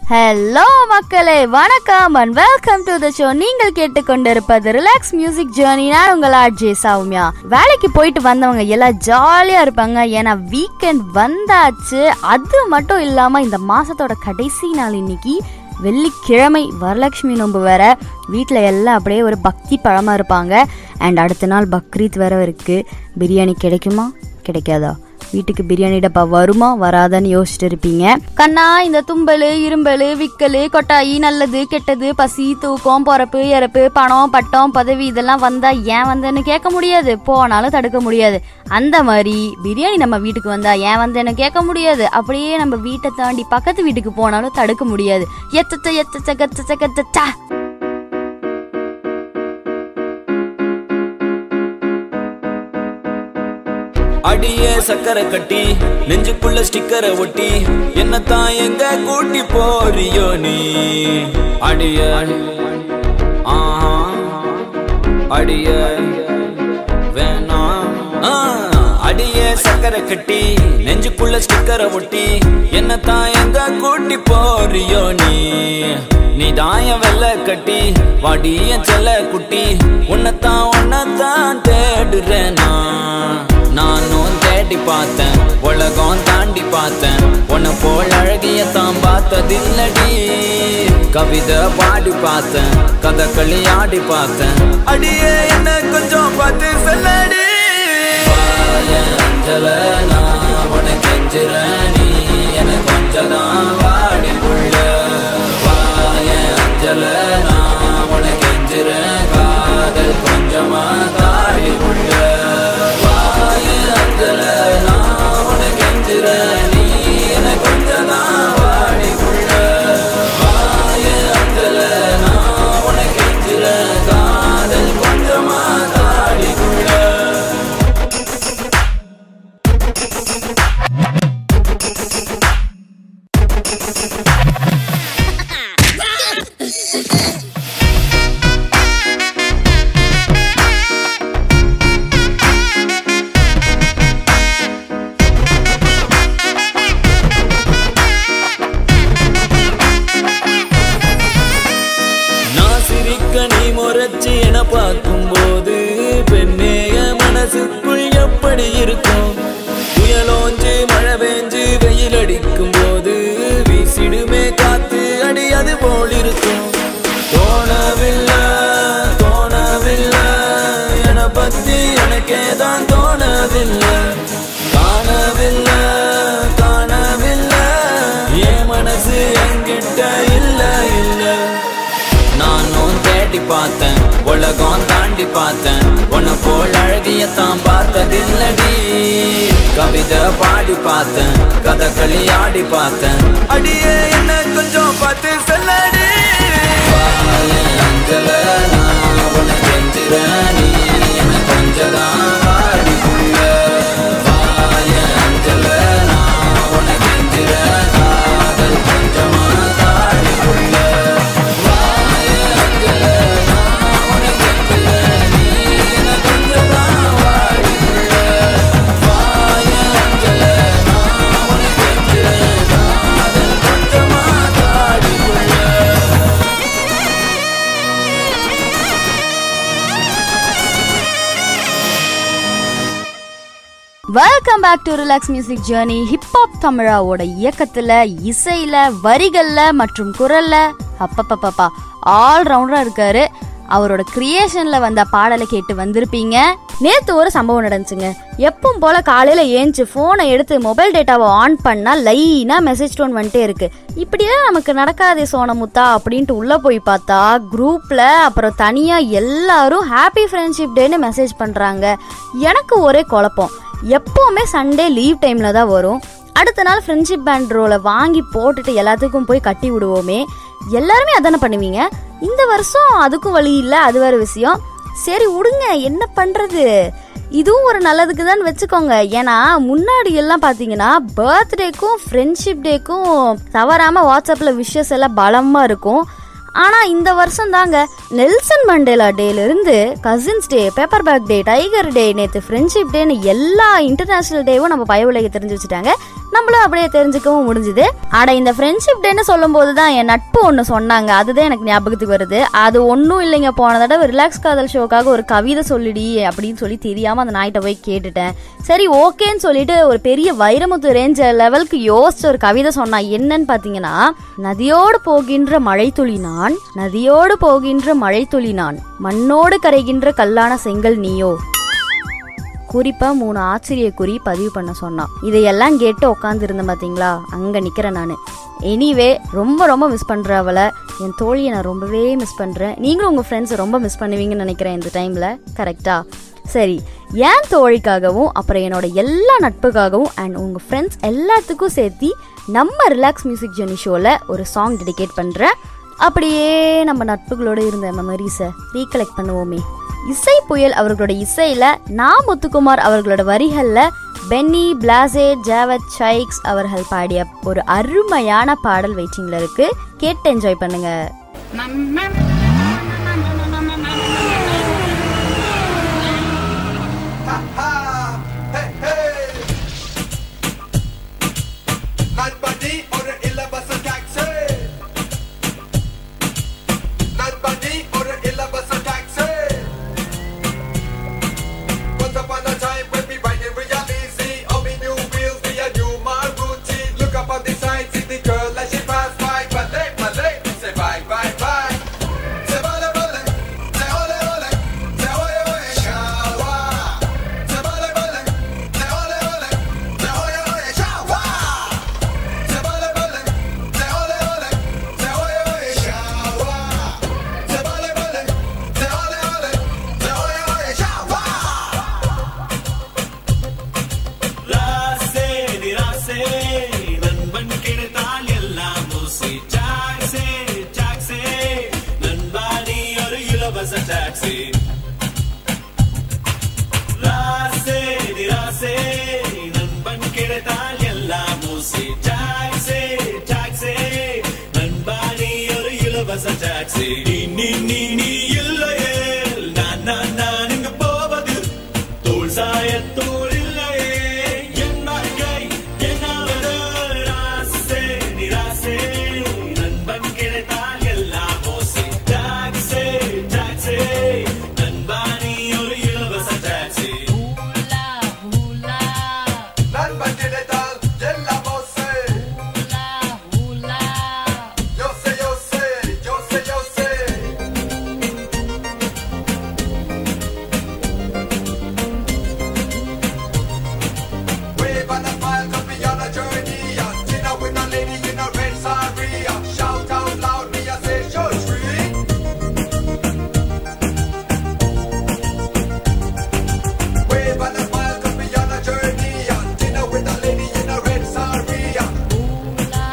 Hello மக்களே வணக்கம் and welcome to the show நீங்கள் கேட்டுக்கொண்டிருப்பது ரிலாக்ஸ் மியூசிக் ஜேர்னி நான் உங்கள் ஆர்ஜே சௌமியா வேலைக்கு போயிட்டு வந்தவங்க எல்லாம் ஜாலியாக இருப்பாங்க ஏன்னா வீக்கெண்ட் வந்தாச்சு அது மட்டும் இல்லாமல் இந்த மாசத்தோட கடைசி நாள் இன்னைக்கு வெள்ளிக்கிழமை வரலட்சுமி நோன்பு வேற வீட்டில் எல்லாம் அப்படியே ஒரு பக்தி பழமாக இருப்பாங்க அண்ட் அடுத்த நாள் பக்ரீத் வேற இருக்கு பிரியாணி கிடைக்குமா கிடைக்காதா வீட்டுக்கு பிரியாணி டப்பா வருமா வராதான்னு யோசிச்சுட்டு இருப்பீங்க கண்ணா இந்த தும்பல் இரும்பல் விக்கல் கொட்டாயி நல்லது கெட்டது பசி தூக்கம் பொறப்பு இறப்பு பணம் பட்டம் பதவி இதெல்லாம் வந்தா ஏன் வந்தேன்னு கேட்க முடியாது போனாலும் தடுக்க முடியாது அந்த மாதிரி பிரியாணி நம்ம வீட்டுக்கு வந்தா ஏன் வந்தேன்னு கேட்க முடியாது அப்படியே நம்ம வீட்டை தாண்டி பக்கத்து வீட்டுக்கு போனாலும் தடுக்க முடியாது எத்தச்ச எத்தச்ச கச்சச்ச கச்சச்சா அடியே சக்கரை கட்டி நெஞ்சுக்குள்ள ஸ்டிக்கரை ஒட்டி என்னத்தான் எங்க கூட்டி போறியோ நீ அடிய ஆஹா அடிய வேணாம் ஆ, அடியே சக்கரை கட்டி நெஞ்சுக்குள்ள ஸ்டிக்கரை ஒட்டி என்னத்தான் எங்க கூட்டி போறியோ நீ நீ தாய வெள்ள கட்டி வாடிய செல்ல குட்டி உன்னத்தான் உன்னத்தான் தேடுறேன் நான் நானும் தேடி பார்த்தேன் உலகம் தாண்டி பார்த்தேன் உன்னை போல் அழகிய தான் பார்த்ததில்லடி கவிதை பாடி பார்த்தேன் கதகளி ஆடி பார்த்தேன் அடியே என்ன கொஞ்சம் பார்த்து சொல்லடி அஞ்சல நான் உனக்கு கெஞ்சுறேன் நீ எனக்கு கொஞ்சம் தான் வாடி புள்ள வாய அஞ்சல நான் உனக்கு கெஞ்சுறேன் காதல் கொஞ்சமா தாடி புள்ள வாய அஞ்சல நான் உனக்கு கெஞ்சுறேன் நீ எனக்கு கொஞ்சம் தான் வாடி புள்ள வாய அஞ்சல நான் உனக்கு கெஞ்சுறேன் காதல் கொஞ்சமா தாடி புள்ள நான் சிரிக்க நீ முறைச்சு என பார்க்கும்போது பெண்ணே என் மனசுக்குள் எப்படி இருக்கும் புயலோஞ்சு மழை பெஞ்சு வெயில் அடிக்கும் போது வீசிடுமே காத்து அடி அது போல் இருக்கும் தோணவில்லை தோணவில்லை என பத்தி எனக்கே தான் தோணவில்லை காணவில்லை காணவில்லை என் மனசு என்கிட்ட இல்ல இல்ல நானும் தேடி பார்த்தேன் உலகம் தாண்டி பார்த்தேன் உன்னை போல் அழகிய தான் பார்த்ததில்லடி கவிதை பாடி பார்த்தேன் கதகளி ஆடி பார்த்தேன் அடியே என்ன கொஞ்சம் பார்த்து சொல்லடி அஞ்சல நான் உனக்கு கெஞ்சுறேன் நீ என்ன கொஞ்சம் தான் வாடி புள்ள வாய அஞ்சல நான் உனக்கு கெஞ்சுறேன் காதல் கொஞ்சமா தாடி புள்ள வாய அஞ்சல நான் உனக்கு கெஞ்சுறேன் நீ என்ன கொஞ்சம் தான் வாடி புள்ள வாய அஞ்சல நான் உனக்கு கெஞ்சுறேன் காதல் கொஞ்சமா தாடி புள்ள welcome back to relax music journey hip hop தமிழாவோட இயக்கத்துல இசையில வரிகள்ல மற்றும் குரல்ல அப்பப்பப்பப்பா ஆல் ரவுண்டரா இருக்காரு அவரோட கிரியேஷன்ல வந்த பாடலை கேட்டு வந்திருப்பீங்க நேத்து ஒரு சம்பவம் நடந்துச்சுங்க எப்பவும் போல காலையில ஏஞ்சி போனை எடுத்து மொபைல் டேட்டாவை ஆன் பண்ணா லைனா மெசேஜ் டோன் வந்துட்டே இருக்கு இப்படிலாம் நமக்கு நடக்காதே சோனமுத்தா அப்படின்ட்டு உள்ள போய் பார்த்தா குரூப்ல அப்புறம் தனியா எல்லாரும் ஹாப்பி ஃப்ரெண்ட்ஷிப் டேன்னு மெசேஜ் பண்றாங்க எனக்கு ஒரே குழப்பம் எப்போவுமே சண்டே லீவ் டைமில் தான் வரும் அடுத்த நாள் ஃப்ரெண்ட்ஷிப் பேண்ட் ரோலை வாங்கி போட்டுட்டு எல்லாத்துக்கும் போய் கட்டி விடுவோமே எல்லாருமே அதானே பண்ணுவீங்க இந்த வருஷம் அதுக்கும் வழி இல்லை அது வேற விஷயம் சரி விடுங்க என்ன பண்ணுறது இதுவும் ஒரு நல்லதுக்கு தான் வச்சுக்கோங்க ஏன்னா முன்னாடி எல்லாம் பார்த்தீங்கன்னா பர்த்டேக்கும் ஃப்ரெண்ட்ஷிப் டேக்கும் தவறாமல் வாட்ஸ்அப்பில் விஷஸ் எல்லாம் பலமாக இருக்கும் ஆனால் இந்த வருஷம் தாங்க நெல்சன் மண்டேலா டேலேருந்து cousins day paper bag day tiger day நேற்று ஃப்ரெண்ட்ஷிப் டேன்னு எல்லா இன்டர்நேஷ்னல் டேவும் நம்ம பய உலக தெரிஞ்சு வச்சுட்டாங்க நம்மளும் அப்படியே தெரிஞ்சுக்கவும் முடிஞ்சுது ஆட இந்த ஃப்ரெண்ட்ஷிப் டேன்னு சொல்லும்போது தான் என் நட்பு ஒன்று சொன்னாங்க அதுதான் எனக்கு ஞாபகத்துக்கு வருது அது ஒன்றும் இல்லைங்க போன தடவை ரிலாக்ஸ் காதல் ஷோக்காக ஒரு கவிதை சொல்லிடி அப்படின்னு சொல்லி தெரியாமல் அந்த நாய்கிட்ட போய் கேட்டுட்டேன் சரி ஓகேன்னு சொல்லிட்டு ஒரு பெரிய வைரமுத்து ரேஞ்ச் லெவலுக்கு யோசிச்ச ஒரு கவிதை சொன்னா என்னன்னு பார்த்தீங்கன்னா நதியோடு போகின்ற மழைத்துளி நான் நதியோடு போகின்ற மழைத்துளி நான் மண்ணோடு கரைகின்ற கல்லான செங்கல் நீயோ குறிப்பா மூணு ஆச்சரிய குறி பதிவு பண்ண சொன்னான் இதையெல்லாம் கேட்டு உட்காந்து இருந்தேன் பாத்தீங்களா அங்க நிக்கிறேன் நான் எனிவே ரொம்ப ரொம்ப மிஸ் பண்ற அவளை என் தோழியை நான் ரொம்பவே மிஸ் பண்றேன் நீங்களும் உங்க ஃப்ரெண்ட்ஸ் ரொம்ப மிஸ் பண்ணுவீங்கன்னு நினைக்கிறேன் இந்த டைம்ல கரெக்டா சரி என் தோழிக்காகவும் அப்புறம் என்னோட எல்லா நட்புக்காகவும் அண்ட் உங்க ஃப்ரெண்ட்ஸ் எல்லாத்துக்கும் சேர்த்து நம்ம ரிலாக்ஸ் மியூசிக் ஜெர்னி ஷோல ஒரு சாங் டெடிகேட் பண்றேன் அப்படியே நம்ம நட்புகளோட இருந்த மெமரிஸை ரீகலெக்ட் பண்ணுவோமே இசை புயல் அவர்களோட இசையில நா முத்துக்குமார் அவர்களோட வரிகள்ல பென்னி பிளாசே ஜாவத் ஷைக்ஸ் அவர்கள் பாடிய ஒரு அருமையான பாடல் வெயிட்டிங்ல இருக்கு கேட்டு என்ஜாய் பண்ணுங்க Hey, hey! Nobody or the illa bus a taxi. Nobody or the illa bus a taxi. Once upon a time when we riding real easy, on me new wheels, we a new Maruti. Look up on the side, see the girl as she pass by. Ballet, ballet, say bye, bye, bye. Say ballet, ballet, say ole, ole, say oye, oye, shawa. Say ballet, ballet, say ole, ole, say oye, oye, shawa. Say ballet, ballet, say ole, ole, say oye, oye, shawa. Say ballet, ballet, say ole, ole, say oye, oye, shawa. ராசே நிராசே நண்பன் கிடைத்தால் எல்லாம் ஊசி டாக்ஸே டாக்ஸே நண்பா நீ ஒரு இலவச taxi ராசே நிராசே நண்பன் கிடைத்தால் எல்லாம் ஊசி டாக்ஸே டாக்ஸே நண்பா நீ ஒரு இலவச டாக்ஸி நீ நீ நீ நீ இல்லையே நான் நான் நான் இங்கு போவது தோல் சாய தோல் இல்லையே என் வாழ்க்கை என்னாவது ராசே நிராசே நண்பன் கிடைத்தால் எல்லாம் ஓசை டாக்ஸே டாக்ஸே நண்பா நீ ஒரு இலவச taxi None but the dal, yella bosse. Yo sé, yo sé, yo sé, yo sé. Wave on the file, cause we on a journey. uh, Dinner with a lady in a red sari. uh, Shout out loud, me I say, show tree. Wave on the file, cause we on a journey. uh, Dinner with a lady in a red sari. uh,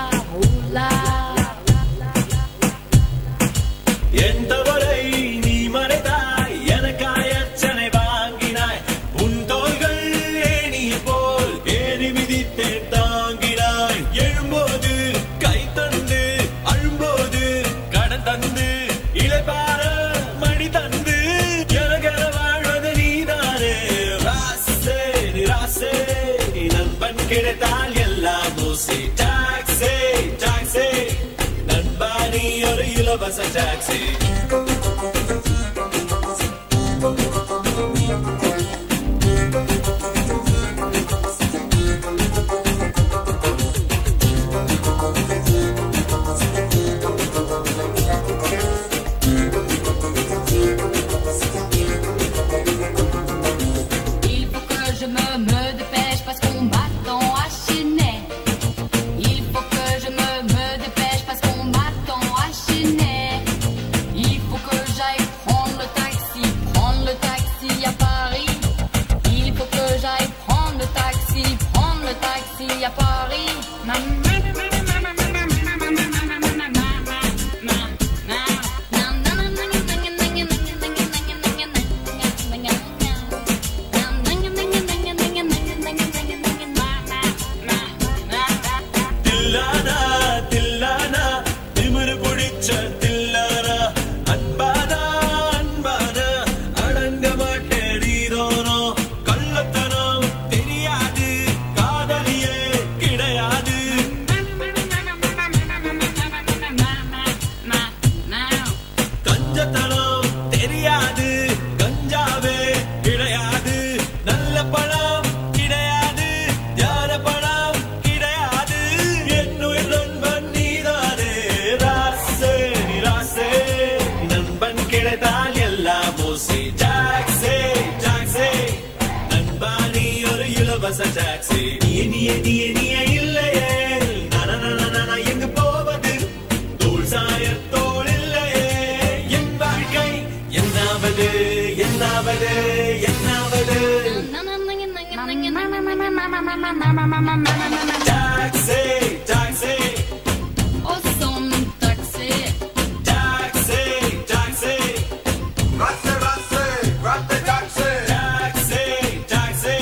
என் தவறை நீ மறைத்தாய் எனக்காய் அச்சனை வாங்கினாய் உன் தோள்கள் ஏணிய போல் ஏறி மிதித்தே தாங்கினாய் எழும்போது கை தந்து அழும்போது கடன் தந்து இளைப்பார மணி தந்து எனக்கென வாழ்வது நீதானே ராசே நிராசே நண்பன் கிடைத்தால் எல்லாம் ஊசி டாக்ஸே டாக்ஸே நண்பா நீ ஒரு இலவச taxi Il faut que je me, me dépêche parce qu'on m'attend à Chennai. Il faut que je me, me dépêche parce qu'on m'attend à Chennai. Il faut que Taxi, taxi, Och som en taxi taxi, taxi. Rasse, rasse, ratte taxi. Taxi, taxi.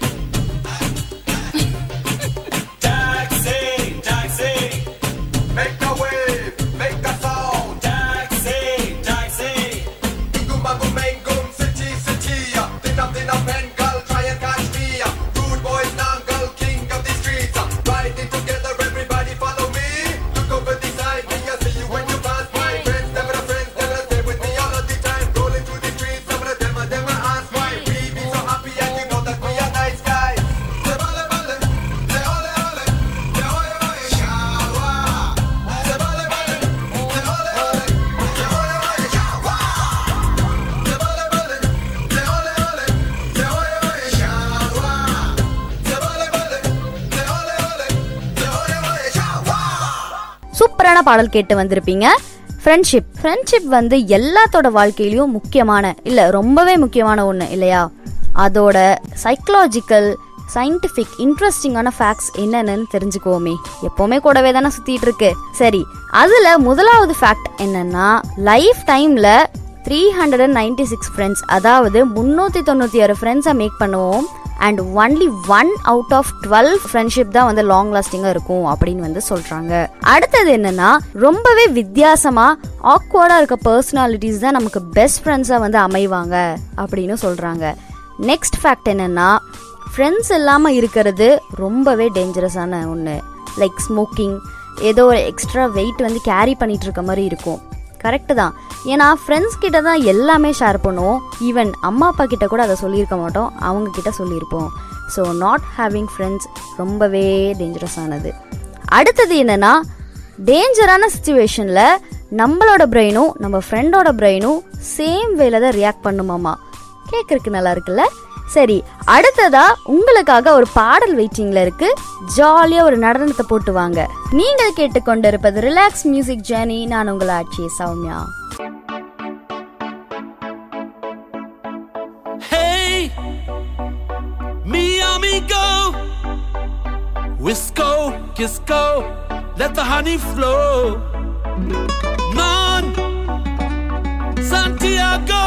Taxi, taxi. Make a wave, make a sound. Taxi, taxi. Ingum bangum mengum, city, city. Dinner, dinner, pen, girl, try and catch me. Rude boys, nangle, king of the streets. Riding together, everybody follow me. Look over the side, me, I see you when you pass by. Friends, never a friends, never stay with me all of the time. Rolling through the streets, some of them, them ask why. We be so happy and you know that we are nice guys. Say vale, vale, say ole, ole, say oye, oye, shawa. Say vale, vale, say ole, ole, say oye, oye, shawa. Say vale, vale, say ole, ole, say oye, oye, shawa. Say vale, vale, say ole, ole, say oye, oye, shawa. சூப்பரான பாடல் கேட்டு வந்திருப்பீங்க friendship friendship வந்து எல்லாத்தோட வாழ்க்கையிலயும் முக்கியமான இல்ல ரொம்பவே முக்கியமான ஒன்று இல்லையா அதோட சைக்கலாஜிக்கல் சயின்டிஃபிக் இன்ட்ரெஸ்டிங்கான ஃபேக்ட்ஸ் என்னென்னு தெரிஞ்சுக்குவோமே எப்போவுமே கூடவே தானே சுத்திட்டு இருக்கு சரி அதுல முதலாவது ஃபேக்ட் என்னன்னா லைஃப் டைம்ல three hundred and ninety six friends அதாவது முந்நூற்றி தொண்ணூற்றி ஆறு ஃப்ரெண்ட்ஸை மேக் பண்ணுவோம் and only one out of twelve friendship தான் வந்து லாங் லாஸ்டிங்காக இருக்கும் அப்படின்னு வந்து சொல்கிறாங்க அடுத்தது என்னன்னா ரொம்பவே வித்தியாசமா ஆக்வர்டாக இருக்க பர்சனாலிட்டிஸ் தான் நமக்கு பெஸ்ட் ஃப்ரெண்ட்ஸாக வந்து அமைவாங்க அப்படின்னு சொல்கிறாங்க நெக்ஸ்ட் ஃபேக்ட் என்னன்னா ஃப்ரெண்ட்ஸ் இல்லாமல் இருக்கிறது ரொம்பவே டேஞ்சரஸான ஒன்று லைக் ஸ்மோக்கிங் ஏதோ ஒரு எக்ஸ்ட்ரா வெயிட் வந்து கேரி பண்ணிட்டு இருக்க மாதிரி இருக்கும் கரெக்டு தான் ஏன்னா ஃப்ரெண்ட்ஸ் கிட்ட தான் எல்லாமே ஷேர் பண்ணுவோம் ஈவன் அம்மா அப்பா கிட்ட கூட அதை சொல்லியிருக்க மாட்டோம் அவங்க கிட்ட சொல்லியிருப்போம் ஸோ நாட் ஹேவிங் ஃப்ரெண்ட்ஸ் ரொம்பவே டேஞ்சரஸ் ஆனது அடுத்தது என்னன்னா டேஞ்சரான சுச்சுவேஷனில் நம்மளோட பிரெயினும் நம்ம ஃப்ரெண்டோட பிரெயினும் சேம் வேல தான் ரியாக்ட் பண்ணுமாமா கேட்கறதுக்கு நல்லா இருக்குல்ல சரி அடுத்ததா உங்களுக்காக ஒரு பாடல் வெயிட்டிங்ல இருக்கு ஜாலியா ஒரு நடனத்தை போட்டு வாங்க நீங்கள் கேட்டுக்கொண்டிருப்பது ரிலாக்ஸ் மியூசிக் ஜேர்னி நான் உங்கள் ஆட்சி Soumya Hey, mi amigo, Wisco, Kisco, let the honey flow. Man, Santiago,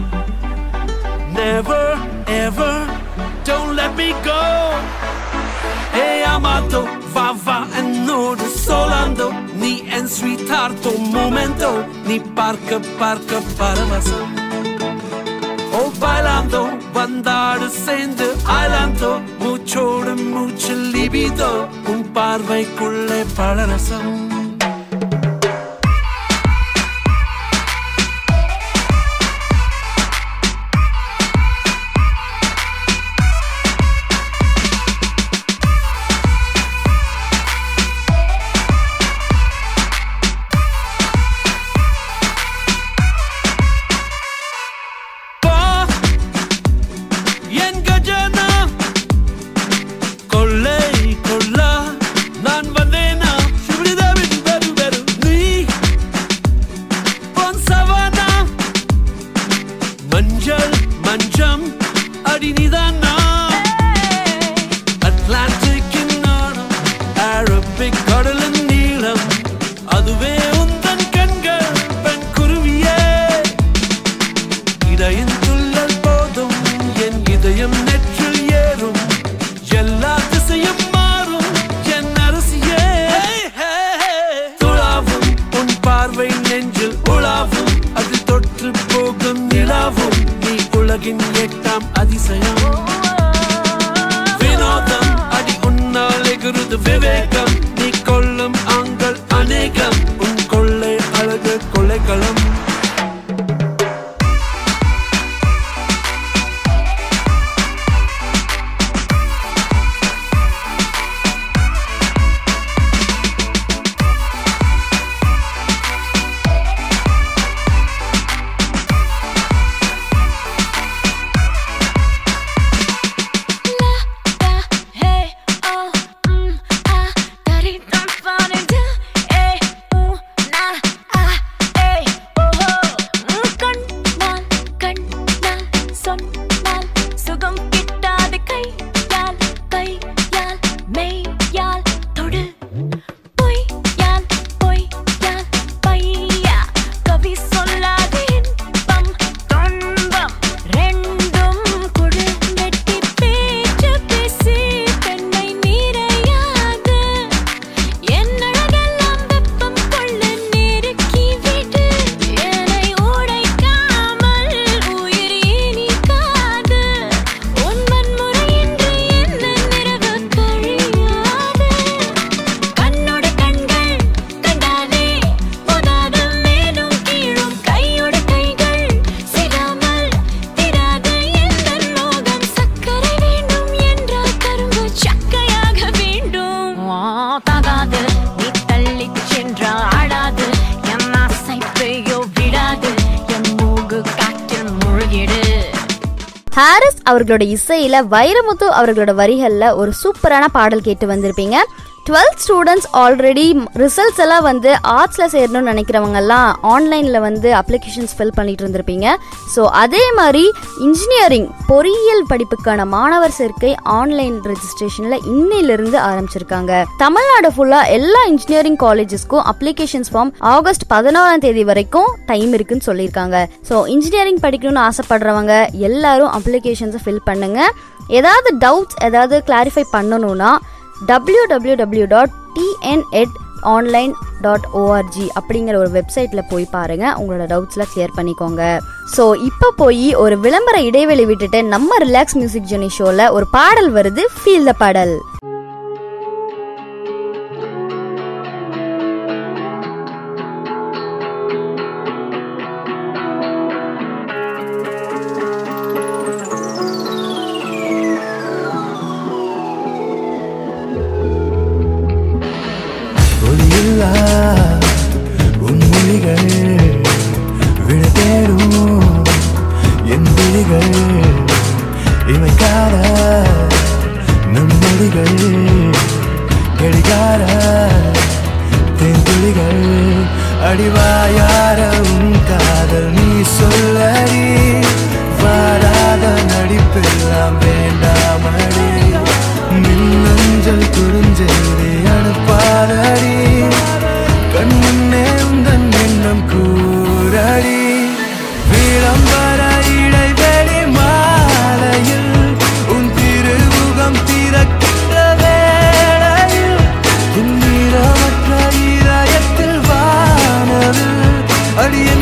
never ever, don't let me go. Hey, amato, va va and no de solando, ni en sweethearto momento, ni parca parca para masam. Oh, bailando, bandar சேர்ந்து ஆயிலாந்தோ மூச்சோடு மூச்சு லிபிதோ உன் பார்வைக்குள்ளே பலரசம் பா என் கஜனா கொள்ளை கொள்ளா நான் வந்தேனா சுடிதவின் பெரு பெரு நீ பொன் சவனா மஞ்சள் மஞ்சம் அடி நிதானா அட்லாண்டிக்கின் நாடம் அரபிக் கடலின் நீளம் அதுவே உந்தன் கண்கள் பெண் குருவியே இதயம் துள்ளல் போதும் என் இதயம் நெற்றில் ஏறும் எல்லா திசையும் மாறும் என் அரசியே துளாவும் உன் பார்வை நெஞ்சில் உலாவும் அது தொற்று போகும் நிலாவும் நீ உலகின் எட்டாம் அதிசயம் வினோதம் அடி உன்னால் எகுருது விவேகம் நீ கொள்ளும் ஆண்கள் அநேகம் உன் கொள்ளை அழகு கொலைக்களம் ஹாரிஸ் அவர்களோட இசையில வைரமுத்து அவர்களோட வரிகள்ல ஒரு சூப்பரான பாடல் கேட்டு வந்திருப்பீங்க டுவெல்த் ஸ்டூடெண்ட்ஸ் ஆல்ரெடி ரிசல்ட்ஸ் எல்லாம் வந்து ஆர்ட்ஸில் சேரணும்னு நினைக்கிறவங்க எல்லாம் ஆன்லைனில் வந்து அப்ளிகேஷன்ஸ் ஃபில் பண்ணிட்டு இருந்திருப்பீங்க ஸோ அதே மாதிரி இன்ஜினியரிங் பொறியியல் படிப்புக்கான மாணவர் சேர்க்கை ஆன்லைன் ரெஜிஸ்ட்ரேஷனில் இன்னையிலிருந்து ஆரம்பிச்சிருக்காங்க தமிழ்நாடு ஃபுல்லாக எல்லா இன்ஜினியரிங் காலேஜஸ்க்கும் அப்ளிகேஷன்ஸ் ஃபார்ம் ஆகஸ்ட் பதினோராம் தேதி வரைக்கும் டைம் இருக்குன்னு சொல்லியிருக்காங்க ஸோ இன்ஜினியரிங் படிக்கணும்னு ஆசைப்படுறவங்க எல்லாரும் அப்ளிகேஷன்ஸை ஃபில் பண்ணுங்க ஏதாவது டவுட்ஸ் ஏதாவது கிளாரிஃபை பண்ணணும்னா W W W dot TNEA online dot ORG அப்படிங்கிற ஒரு வெப்சைட்டில் போய் பாருங்க உங்களோட டவுட்ஸ்லாம் கிளியர் பண்ணிக்கோங்க ஸோ இப்போ போய் ஒரு விளம்பர இடைவெளி விட்டுட்டு நம்ம ரிலாக்ஸ் மியூசிக் ஜெர்னி ஷோவில் ஒரு பாடல் வருது ஃபீல் த பாடல் ஒளியில்லா உன் மொழிகள் விட தேடும் என் விழிகள் இமைக்காத நம் மொழிகள் கடிகார தென்துளிகள் அடிவாயார உன் காதல் நீ சொல்லடி வாராத நடிப்பெல்லாம் வேண்டாமடி மின்னஞ்சல் குறுஞ்செய்தி அனுப்பாதடி கண்முன்னே உந்தன் எண்ணம் கூறடி விளம்பர இடைவெளி மாலையில் உன் திருமுகம் திறக்கின்ற வேளையில் துன்னிரமற்ற இதயத்தில் வானவில் அடியன்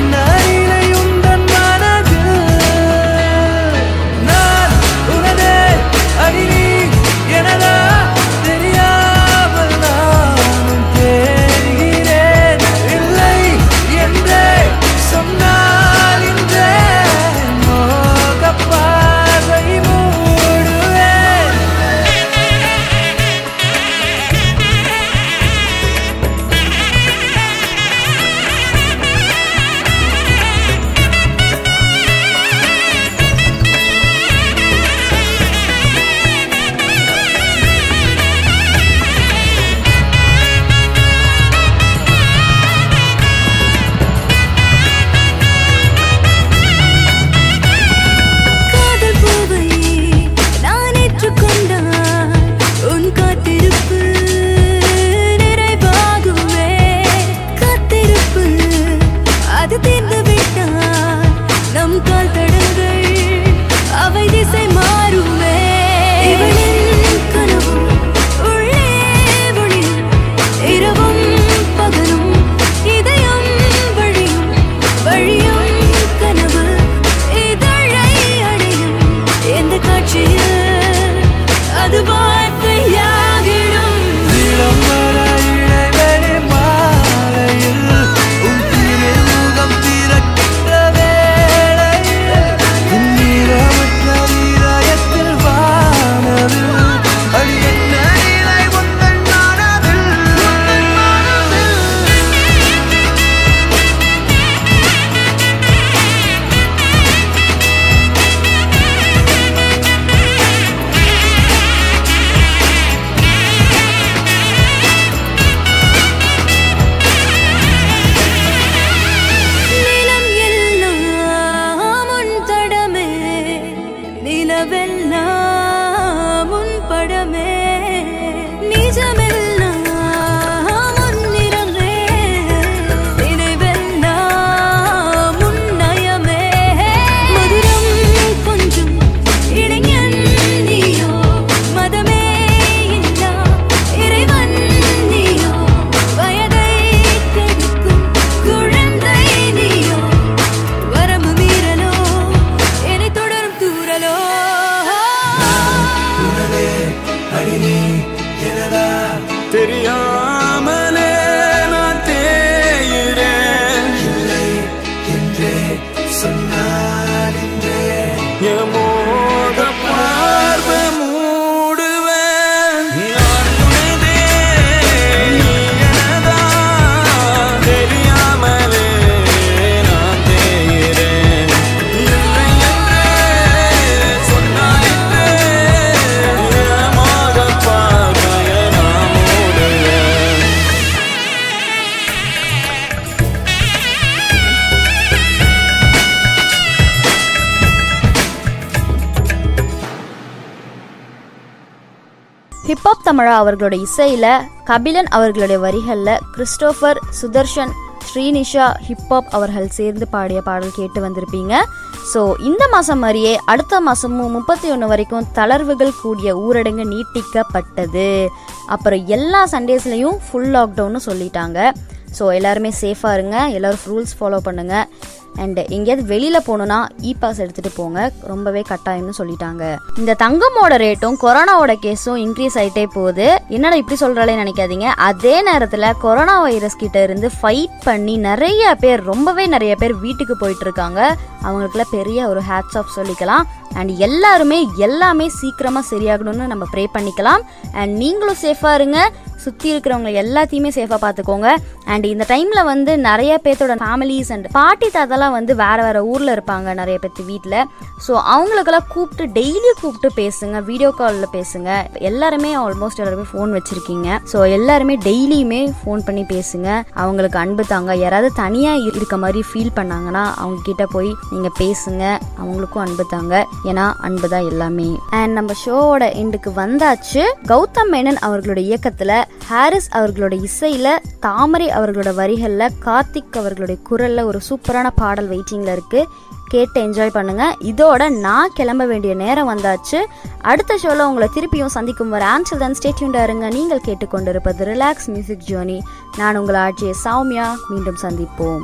ஹிப்ஹாப் தமிழா அவர்களோட இசையில கபிலன் அவர்களுடைய வரிகள்ல கிறிஸ்டோபர் சுதர்ஷன் ஸ்ரீனிஷா ஹிப்ஹாப் அவர்கள் சேர்ந்து பாடிய பாடல் கேட்டு வந்திருப்பீங்க ஸோ இந்த மாதம் மாதிரியே அடுத்த மாதமும் முப்பத்தி ஒன்று வரைக்கும் தளர்வுகள் கூடிய ஊரடங்கு நீட்டிக்கப்பட்டது அப்புறம் எல்லா சண்டேஸ்லையும் ஃபுல் லாக்டவுன்னு சொல்லிட்டாங்க ஸோ எல்லாருமே சேஃபாக இருங்க எல்லோரும் ரூல்ஸ் ஃபாலோ பண்ணுங்கள் அண்ட் எங்கேயாவது வெளியில் போகணுன்னா இ பாஸ் எடுத்துகிட்டு போங்க ரொம்பவே கட்டாயம்னு சொல்லிட்டாங்க இந்த தங்கமோட ரேட்டும் கொரோனாவோட கேஸும் இன்க்ரீஸ் ஆகிட்டே போகுது என்னடா இப்படி சொல்கிறாலே நினைக்காதீங்க அதே நேரத்தில் கொரோனா வைரஸ் கிட்ட இருந்து ஃபைட் பண்ணி நிறைய பேர் ரொம்பவே நிறைய பேர் வீட்டுக்கு போயிட்டு இருக்காங்க அவங்களுக்குலாம் பெரிய ஒரு ஹேட்ஸ் ஆஃப் சொல்லிக்கலாம் அண்ட் எல்லாருமே எல்லாமே சீக்கிரமாக சரியாகணும்னு நம்ம ப்ரே பண்ணிக்கலாம் அண்ட் நீங்களும் சேஃபாக இருங்க சுற்றி இருக்கிறவங்க எல்லாத்தையுமே சேஃபாக பார்த்துக்கோங்க அண்ட் இந்த டைமில் வந்து நிறைய பேர்த்தோட ஃபேமிலிஸ் அண்ட் பாட்டி தாத்தாலாம் வந்து வேறு வேறு ஊரில் இருப்பாங்க நிறைய பேர்த்து வீட்டில் ஸோ அவங்களுக்கெல்லாம் கூப்பிட்டு டெய்லி கூப்பிட்டு பேசுங்க வீடியோ காலில் பேசுங்க எல்லாருமே ஆல்மோஸ்ட் எல்லாருமே ஃபோன் வச்சுருக்கீங்க ஸோ எல்லாருமே டெய்லியுமே ஃபோன் பண்ணி பேசுங்க அவங்களுக்கு அன்பு தாங்க யாராவது தனியாக இருக்க மாதிரி ஃபீல் பண்ணாங்கன்னா அவங்க கிட்ட போய் நீங்கள் பேசுங்க அவங்களுக்கும் அன்பு தாங்க ஏன்னா அன்பு தான் எல்லாமே அண்ட் நம்ம ஷோவோட எண்டுக்கு வந்தாச்சு கௌதம் மேனன் அவர்களோட இயக்கத்தில் ஹாரிஸ் அவர்களோட இசையில் தாமரை அவர்களோட வரிகளில் கார்த்திக் அவர்களுடைய குரலில் ஒரு சூப்பரான பாடல் வெயிட்டிங்கில் இருக்குது கேட்டு என்ஜாய் பண்ணுங்க இதோட நான் கிளம்ப வேண்டிய நேரம் வந்தாச்சு அடுத்த ஷோவில் உங்களை திருப்பியும் சந்திக்கும் வர ஆன்சல் தான் ஸ்டேட்யூண்டாக இருங்க நீங்கள் கேட்டுக்கொண்டிருப்பது ரிலாக்ஸ் மியூசிக் ஜேர்னி நான் உங்கள் ஆட்சியை சௌமியா மீண்டும் சந்திப்போம்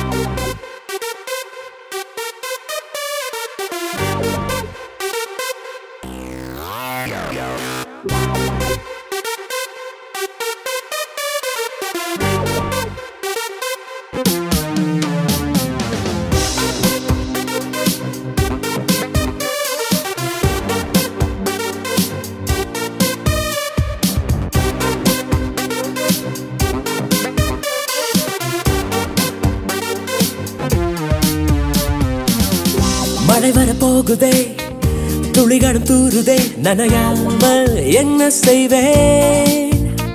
மழை வர போகுதே துளிகளும் தூருதே நனையாமல் என்ன செய்வேன்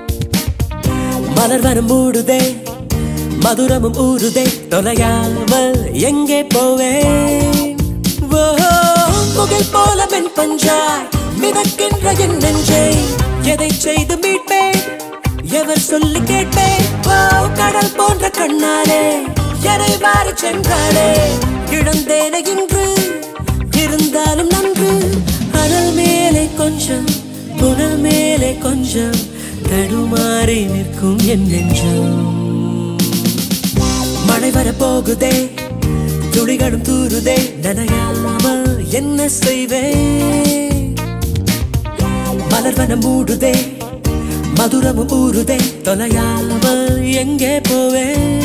மலர் வரம் மூடுதே மதுரமும் ஊறுதே தொலையாமல் எங்கே போவேன் ஓ, முகில் போல மென் பஞ்சாய் மிதக்கின்ற என் நெஞ்சை எதை செய்து மீட்பேன் எவர் சொல்லி கேட்பேன் ஓ கடல் போன்ற கண்ணாலே எனை வாரி சென்றாளே இழந்தேன இன்று இருந்தாலும் நன்று அனல் மேலே கொஞ்சம் புனல் மேலே கொஞ்சம் தடுமாறி நிற்கும் என் நெஞ்சம் மழை வர போகுதே துளிகளும் தூருதே நனையாமல் என்ன செய்வேன் மலர்வனம் மூடுதே மதுரமும் ஊறுதே தொலையாமல் எங்கே போவேன்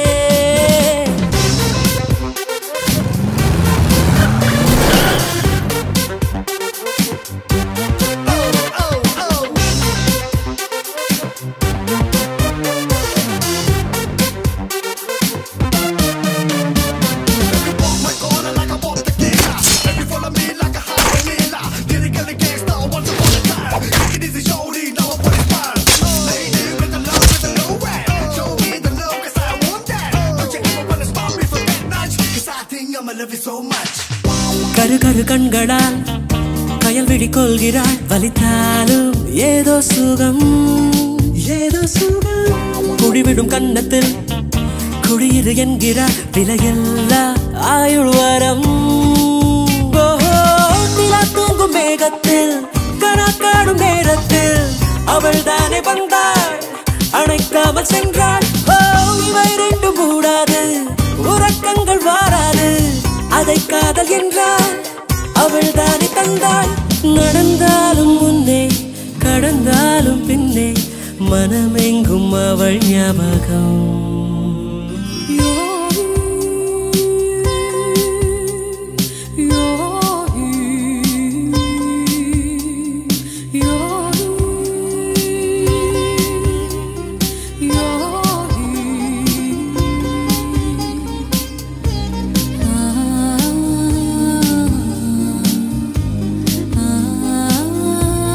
கரு கரு கண்களால் கயல்விழி கொள்கிறாள் வலித்தாலும் ஏதோ சுகம் ஏதோ சுகம் குடிவிடும் கன்னத்தில் குடியிரு என்கிறார் விலையில்லா ஆயுள் வரம் ஓஹோ, நிலா தூங்கும் மேகத்தில் கனா காணும் நேரத்தில் அவள் தானே வந்தாள் அணைக்காமல் சென்றாள் ஓ இவை ரெண்டு மூடாது உறக்கங்கள் வாராது அதை காதல் என்றால் அவள் தானே தந்தாள் நடந்தாலும் முன்னே கடந்தாலும் பின்னே மனமெங்கும் அவள் ஞாபகம்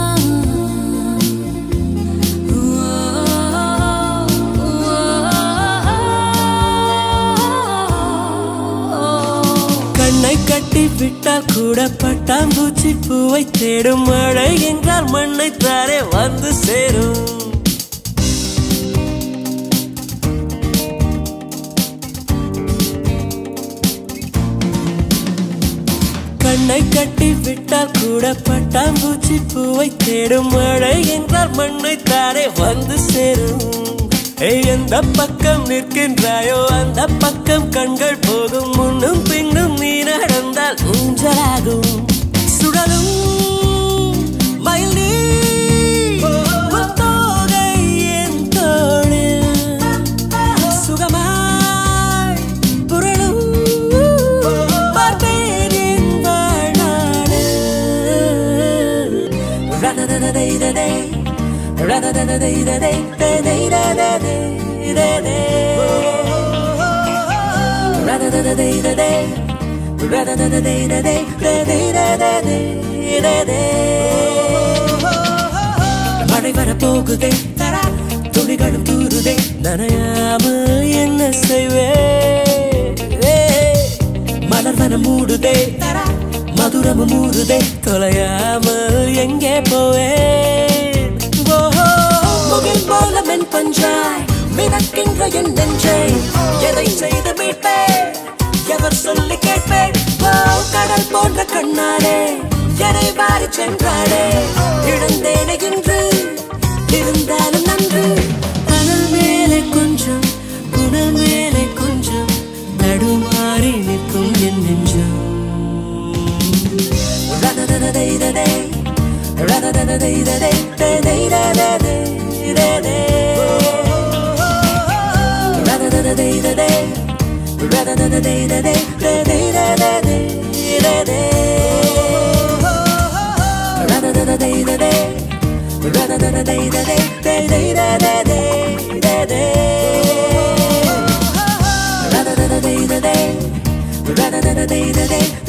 Oh கட்டி விட்டால் கூட பட்டாம்பூச்சி பூவை தேடும் மழை என்றால் மண்ணை தாரே வந்து சேரும் கண்ணை கட்டி விட்டால் கூட பட்டாம்பூச்சி பூவை தேடும் மழை என்றால் மண்ணை தாரே வந்து சேரும் ஏய் எந்த பக்கம் நிற்கின்றாயோ அந்த பக்கம் கண்கள் போகும் முன்னும் பின்னும் நீ நடந்தால் ஊஞ்சலாகும் சுடலும் மயில் நீ முத்தோகை என் தோளில் சுகமாய் புரளும் பார்ப்பேன் என் வாழ்நாளில். ரததததைததை, ரததததைததை, ததைதததை, ததை. ரததததைததை, ரததததைததை, ததைதததை, ததை. மழை வர போகுதே தரா துளிகளும் தூருதே நனையாம என்ன செய்வே மலர் வனம் மூடுதே தரா மதுரமும் மூடுதே தொலையாமல் எங்கே போவே முகில் போல மென் பஞ்சாய் மிதக்கின்ற என் நெஞ்சை எதை செய்து மீட்பேன் எவர் சொல்லி கேட்பேன் ஓ கடல் போன்ற கண்ணாலே என்னை வாரி சென்றாளே இழந்தேனே இன்று இருந்தாலும் நன்று அனல் மேலே கொஞ்சம் குணல் மேலே கொஞ்சம் நடுமாறி நிற்கும் என் நெஞ்சம் ரததததைததை, ரததததைததை, ததைதததை, ததை. ரததததைததை, ரததததைததை, ததைதததை, ததை. ரததததைததை, ரததததைததை, ததைதததை, ததை. ரததததைததை, ரததததைததை,